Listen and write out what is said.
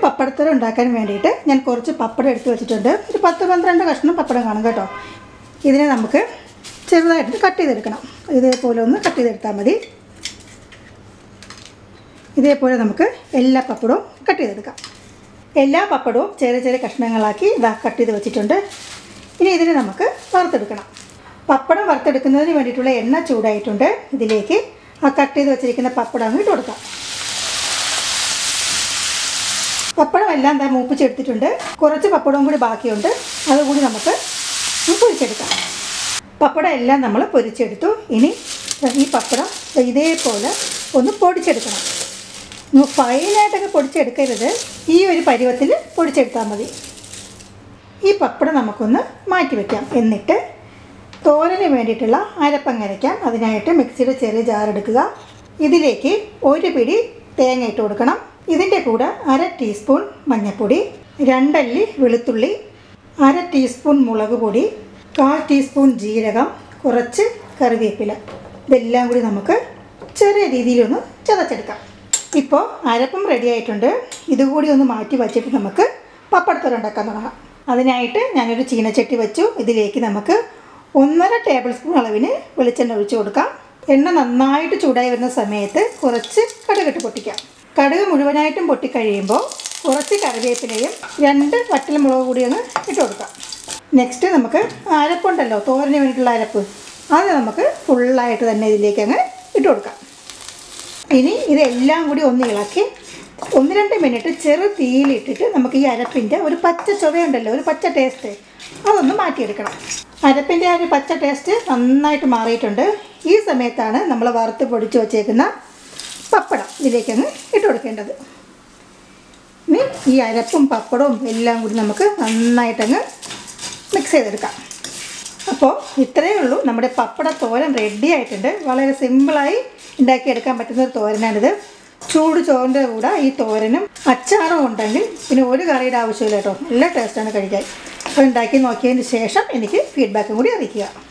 പപ്പടത്തോരം ഉണ്ടാക്കാൻ വേണ്ടിയിട്ട് ഞാൻ കുറച്ച് പപ്പടം എടുത്ത് വെച്ചിട്ടുണ്ട് ഒരു പത്ത് പന്ത്രണ്ട് കഷ്ണം പപ്പടം കാണും കേട്ടോ ഇതിനെ നമുക്ക് ചെറുതായിട്ട് കട്ട് ചെയ്തെടുക്കണം ഇതേപോലെ ഒന്ന് കട്ട് ചെയ്തെടുത്താൽ മതി ഇതേപോലെ നമുക്ക് എല്ലാ പപ്പടവും കട്ട് ചെയ്തെടുക്കാം എല്ലാ പപ്പടവും ചെറിയ ചെറിയ കഷ്ണങ്ങളാക്കി ഇതാ കട്ട് ചെയ്ത് വെച്ചിട്ടുണ്ട് ഇനി ഇതിനെ നമുക്ക് വറുത്തെടുക്കണം പപ്പടം വറുത്തെടുക്കുന്നതിന് വേണ്ടിയിട്ടുള്ള എണ്ണ ചൂടായിട്ടുണ്ട് ഇതിലേക്ക് ആ കട്ട് ചെയ്ത് വെച്ചിരിക്കുന്ന പപ്പടം അങ്ങ് ഇട്ട് കൊടുക്കാം പപ്പടം എല്ലാം എന്താ മൂപ്പിച്ചെടുത്തിട്ടുണ്ട് കുറച്ച് പപ്പടവും കൂടി ബാക്കിയുണ്ട് അതുകൂടി നമുക്ക് ഒന്ന് പൊരിച്ചെടുക്കാം പപ്പടം എല്ലാം നമ്മൾ പൊരിച്ചെടുത്തു ഇനി ഈ പപ്പടം ഇതേപോലെ ഒന്ന് പൊടിച്ചെടുക്കണം ഒന്ന് ഫൈനായിട്ടൊക്കെ പൊടിച്ചെടുക്കരുത് ഈ ഒരു പരുവത്തിൽ പൊടിച്ചെടുത്താൽ മതി ഈ പപ്പടം നമുക്കൊന്ന് മാറ്റി വയ്ക്കാം എന്നിട്ട് തോരന് വേണ്ടിയിട്ടുള്ള അരപ്പങ്ങ് അരയ്ക്കാം അതിനായിട്ട് മിക്സിയുടെ ചെറിയ ജാർ എടുക്കുക ഇതിലേക്ക് ഒരു പിടി തേങ്ങ ഇട്ട് കൊടുക്കണം ഇതിൻ്റെ കൂടെ അര ടീസ്പൂൺ മഞ്ഞൾപ്പൊടി രണ്ടല്ലി വെളുത്തുള്ളി അര ടീസ്പൂൺ മുളക് പൊടി കാൽ ടീസ്പൂൺ ജീരകം കുറച്ച് കറിവേപ്പില ഇതെല്ലാം കൂടി നമുക്ക് ചെറിയ രീതിയിലൊന്ന് ചതച്ചെടുക്കാം ഇപ്പോൾ അരപ്പും റെഡി ആയിട്ടുണ്ട് ഇതുകൂടി ഒന്ന് മാറ്റി വച്ചിട്ട് നമുക്ക് പപ്പടത്തോര ഉണ്ടാക്കാൻ തുടങ്ങാം അതിനായിട്ട് ഞാനൊരു ചീനച്ചട്ടി വെച്ചു ഇതിലേക്ക് നമുക്ക് ഒന്നര ടേബിൾ സ്പൂൺ അളവിന് വെളിച്ചെണ്ണ ഒഴിച്ചു കൊടുക്കാം എണ്ണ നന്നായിട്ട് ചൂടായി വരുന്ന സമയത്ത് കുറച്ച് കടുകിട്ട് പൊട്ടിക്കാം കടുക് മുഴുവനായിട്ടും പൊട്ടിക്കഴിയുമ്പോൾ കുറച്ച് കറിവേപ്പിലയും രണ്ട് വറ്റൽമുളക് കൂടി ഒന്ന് ഇട്ട് കൊടുക്കാം നെക്സ്റ്റ് നമുക്ക് അരപ്പുണ്ടല്ലോ തോരന് വേണ്ടിയിട്ടുള്ള അരപ്പ് അത് നമുക്ക് ഫുള്ളായിട്ട് തന്നെ ഇതിലേക്ക് അങ്ങ് ഇട്ട് കൊടുക്കാം ഇനി ഇതെല്ലാം കൂടി ഒന്ന് ഇളക്കി ഒന്ന് രണ്ട് മിനിറ്റ് ചെറു തീയിലിട്ടിട്ട് നമുക്ക് ഈ അരപ്പിൻ്റെ ഒരു പച്ച ചുവയുണ്ടല്ലോ ഒരു പച്ച ടേസ്റ്റ് അതൊന്ന് മാറ്റിയെടുക്കണം അരപ്പിൻ്റെ ആ ഒരു പച്ച ടേസ്റ്റ് നന്നായിട്ട് മാറിയിട്ടുണ്ട് ഈ സമയത്താണ് നമ്മൾ വറുത്ത് പൊടിച്ച് വച്ചേക്കുന്ന പപ്പടം ഇതിലേക്ക് അങ്ങ് ഇട്ട് കൊടുക്കേണ്ടത് ഇനി ഈ അരപ്പും പപ്പടവും എല്ലാം കൂടി നമുക്ക് നന്നായിട്ടങ്ങ് മിക്സ് ചെയ്തെടുക്കാം അപ്പോൾ ഇത്രയേ ഉള്ളൂ നമ്മുടെ പപ്പട തോരൻ റെഡി ആയിട്ടുണ്ട് വളരെ സിമ്പിളായി ഉണ്ടാക്കിയെടുക്കാൻ പറ്റുന്ന ഒരു തോരനാണിത് ചൂട് ചോറിൻ്റെ കൂടെ ഈ തോരനും അച്ചാറും ഉണ്ടെങ്കിൽ പിന്നെ ഒരു കറിയുടെ ആവശ്യമില്ല കേട്ടോ നല്ല ടേസ്റ്റാണ് കഴിക്കാൻ അപ്പോൾ ഉണ്ടാക്കി നോക്കിയതിന് ശേഷം എനിക്ക് ഫീഡ്ബാക്കും കൂടി അറിയിക്കുക